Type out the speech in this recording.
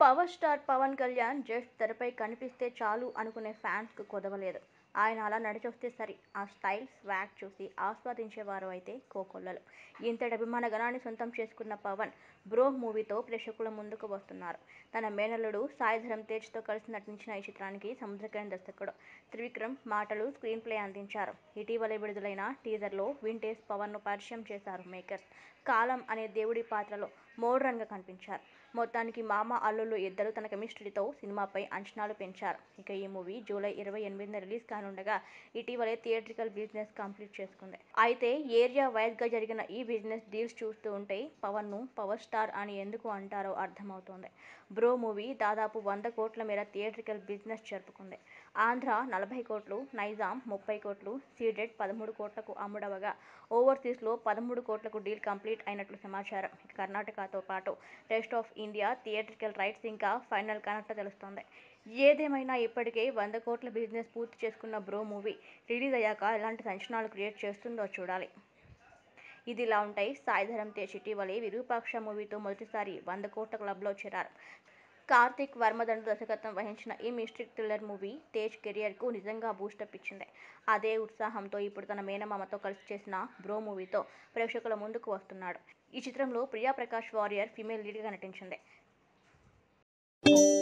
power star Pawan Kalyan just తెరపై కనిపిస్తే చాలు అనుకునే ఫ్యాన్స్కు కొదవలేదు ఆయన అలా నడిచొస్తే సరి ఆ స్టైల్ స్వాగ్ చూసి ఆస్వాదించేవారు అయితే కోకొల్లలు ఇంతటి అభిమాన గణాన్ని సొంతం చేసుకున్న పవన్ బ్రో మూవీతో ప్రేక్షకుల ముందుకు వస్తున్నారు తన మేనల్లుడు సాయి ధరమ్ తేజ్తో కలిసి నటించిన ఈ చిత్రానికి సముద్రకరణ్ దర్శకుడు త్రివిక్రమ్ మాటలు స్క్రీన్ ప్లే అందించారు ఇటీవలే విడుదలైన టీజర్లో వింటేజ్ పవన్ను పరిచయం చేశారు మేకర్స్ కాలం అనే దేవుడి పాత్రలో మోడ్రన్గా కనిపించారు మొత్తానికి మామ అల్లుళ్ళు ఇద్దరు తన కెమిస్ట్రీతో సినిమాపై అంచనాలు పెంచారు ఇక ఈ మూవీ జూలై ఇరవై ఎనిమిదిన రిలీజ్ కానుండగా ఇటీవలే థియేట్రికల్ బిజినెస్ కంప్లీట్ చేసుకుంది అయితే ఏరియా వైజ్గా జరిగిన ఈ బిజినెస్ డీల్స్ చూస్తూ ఉంటే పవన్ను పవర్ స్టార్ అని ఎందుకు అంటారో అర్థమవుతోంది బ్రో మూవీ దాదాపు వంద కోట్ల మేర థియేట్రికల్ బిజినెస్ జరుపుకుంది ఆంధ్ర నలభై కోట్లు నైజాం ముప్పై కోట్లు సీడెడ్ పదమూడు కోట్లకు అమ్ముడవగా ఓవర్సీస్లో పదమూడు కోట్లకు డీల్ కంప్లీట్ అయినట్లు సమాచారం ఇక కర్ణాటకతో పాటు rest of India theatrical rights ఇంకా ఫైనల్ కానట్లు తెలుస్తోంది ఏదేమైనా ఇప్పటికే వంద కోట్ల బిజినెస్ పూర్తి చేసుకున్న బ్రో మూవీ రిలీజ్ అయ్యాక ఎలాంటి సంచలనాలు క్రియేట్ చేస్తుందో చూడాలి ఇదిలా ఉంటాయి సాయి ధరమ్ తేజ్ ఇటీవలే విరూపాక్ష మూవీతో మొదటిసారి వంద కోట్ల క్లబ్లో చేరారు కార్తిక్ వర్మదండు దర్శకత్వం వహించిన ఈ మిస్టిక్ థ్రిల్లర్ మూవీ తేజ్ కెరియర్కు నిజంగా బూస్టప్ ఇచ్చింది అదే ఉత్సాహంతో ఇప్పుడు తన మేనమామతో కలిసి చేసిన బ్రో మూవీతో ప్రేక్షకుల ముందుకు వస్తున్నాడు ఈ చిత్రంలో ప్రియా ప్రకాష్ వారియర్ ఫీమేల్ లీడ్గా నటించింది